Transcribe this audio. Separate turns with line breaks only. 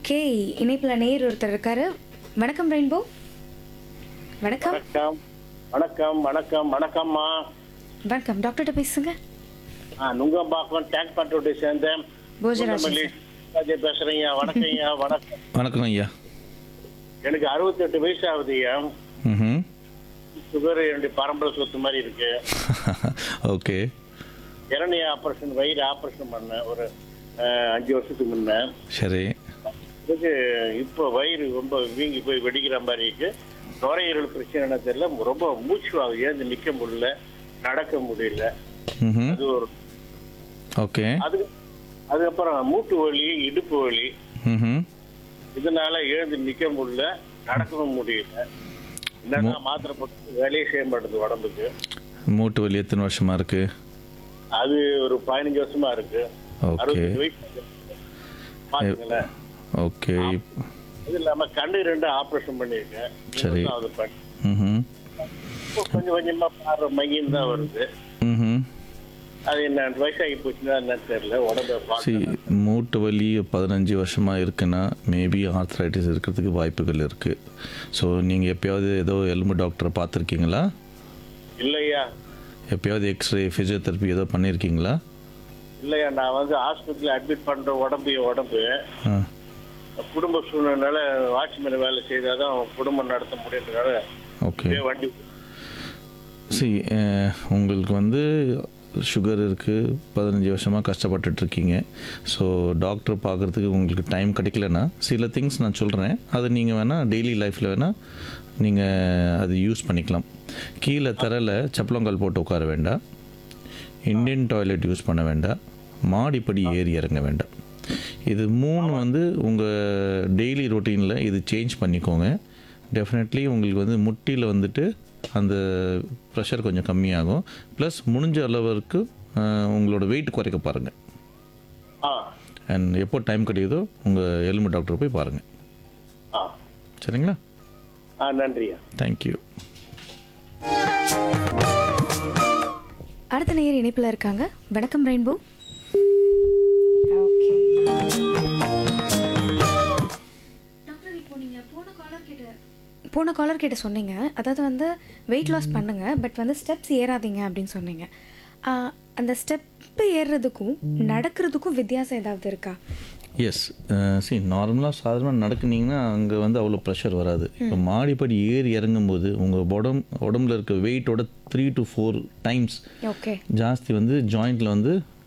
Okay இணைப்பில் நேர் ஒருத்தர் இருக்காரு வணக்கம் ரெயின்போ வணக்கம்
வணக்கம் வணக்கம் வணக்கம் வணக்கம்மா
வணக்கம் டாக்டர்கிட்ட பேசுங்க
ஆ நுங்கம்பாக்கம் டேங்க் பட்டோட்டை சேர்ந்தேன்
போஜராஜன்
குண்டமல்லி
சார்
ராஜா பேசுறீங்க வணக்கம்யா வணக்கம்
வணக்கம் ஐயா
எனக்கு அறுபத்தெட்டு வயசு ஆகுதுயா
ம்
சுகர் என்னுடைய பரம்பரை சொத்து மாதிரி இருக்கு
ஓகே
இரணி ஆபரேஷன் வயிறு ஆபரேஷன் பண்ணேன் ஒரு அஹ், அஞ்சு வருஷத்துக்கு முன்ன
சரி
இதுக்கு இப்போ வயிறு ரொம்ப வீங்கி போய் வெடிக்கிற மாதிரி இருக்கு நுரையீரல் பிரச்சனை தெரியல ரொம்ப மூச்சு வாங்குது ஏந்து நிக்க முடியல நடக்க முடியல
ம்
அது ஒரு
ஓகே
அது அதுக்கப்புறம் மூட்டு வலி இடுப்பு வலி
ம்
இதனால எழுந்து நிக்க முடியல நடக்கவும் முடியல என்னன்னா மாத்திரை போட்டு வேலையே செய்ய மாட்டேங்குது உடம்புக்கு
மூட்டு வலி எத்தனை வருஷமா இருக்கு
அது ஒரு பதினஞ்சு வருஷமா இருக்கு
ஓகே
அறுபத்தஞ்சு வயசு பாத்துங்களேன்
ஓகே
இது இல்லாம கண்ணு ரெண்டு ஆபரேஷன் பண்ணிருக்கேன்
சரி.
இன்னும் அது பண்ணி
ம்
இப்போ கொஞ்சம் கொஞ்சமா பார்வை மையம் தான் வருது
ம்
அது என்ன வயசாகி போச்சுன்னா என்னன்னு தெரியல உடம்ப
சி
பார்க்க
மூட்டு வலி பதினஞ்சு வருஷமாக இருக்குன்னா மேபி ஆர்த்ரைட்டிஸ் இருக்கிறதுக்கு வாய்ப்புகள் இருக்குது ஸோ நீங்கள் எப்பயாவது ஏதோ எலும்பு டாக்டரை பார்த்துருக்கீங்களா
இல்லையா
எப்பயாவது எக்ஸ்ரே ஃபிசியோதெரப்பி ஏதோ பண்ணியிருக்கீங்களா
இல்லையா நான் வந்து ஹாஸ்பிட்டல் அட்மிட் பண்ற உடம்பு என் உடம்பு
ஆ
குடும்ப சூழ்நிலைனால வாட்ச்மேன் வேலை செய்தாதான் குடும்பம் நடத்த முடியுன்றதால
ஓகே
இதே வண்டி
சி உங்களுக்கு வந்து சுகர் இருக்குது பதினஞ்சு வருஷமாக கஷ்டப்பட்டுட்ருக்கீங்க ஸோ டாக்டர் பார்க்குறதுக்கு உங்களுக்கு டைம் கிடைக்கலனா சில திங்ஸ் நான் சொல்கிறேன் அதை நீங்கள் வேணால் டெய்லி லைஃப்பில் வேணால் நீங்கள் அது யூஸ் பண்ணிக்கலாம் கீழே தரையில் சப்பளங்கால் போட்டு உட்கார வேண்டாம் இந்தியன் டாய்லெட் யூஸ் பண்ண வேண்டாம் மாடிப்படி ஏறி இறங்க வேண்டாம் இது மூணு வந்து உங்கள் டெய்லி ரொட்டீனில் இது சேஞ்ச் பண்ணிக்கோங்க டெஃபினெட்லி உங்களுக்கு வந்து முட்டியில் வந்துட்டு அந்த ப்ரெஷர் கொஞ்சம் கம்மியாகும் ப்ளஸ் முடிஞ்ச அளவுக்கு ஆஹ், உங்களோட வெயிட் குறைக்க பாருங்கள்
ஆ
அண்ட் எப்போ டைம் கிடைக்குதோ உங்கள் எலும்பு டாக்டர் போய் பாருங்கள்
ஆ
சரிங்களா
ஆ நன்றியா
தேங்க்யூ
அடுத்த நேர் இணைப்பில் இருக்காங்க வணக்கம் ரெயின்போ ஓகே டாக்டர் இப்போ நீங்கள் போன காலர் கிட்ட போன காலர் கிட்ட சொன்னீங்க அதாவது வந்து வெயிட் லாஸ் பண்ணுங்க பட் வந்து ஸ்டெப்ஸ் ஏறாதீங்க அப்படின்னு சொன்னீங்க ஆஹ், அந்த ஸ்டெப்பு ஏறுறதுக்கும் நடக்கிறதுக்கும் வித்தியாசம் ஏதாவது இருக்கா
எஸ் சி நார்மலாக சாதாரணமாக நடக்குனீங்கன்னா அங்கே வந்து அவ்வளோ ப்ரெஷர் வராது இப்போ மாடிப்படி ஏறி இறங்கும்போது உங்கள் உடம் உடம்புல இருக்க வெயிட்டோட three to four times
okay
ஜாஸ்தி வந்து ஜாயிண்டில் வந்து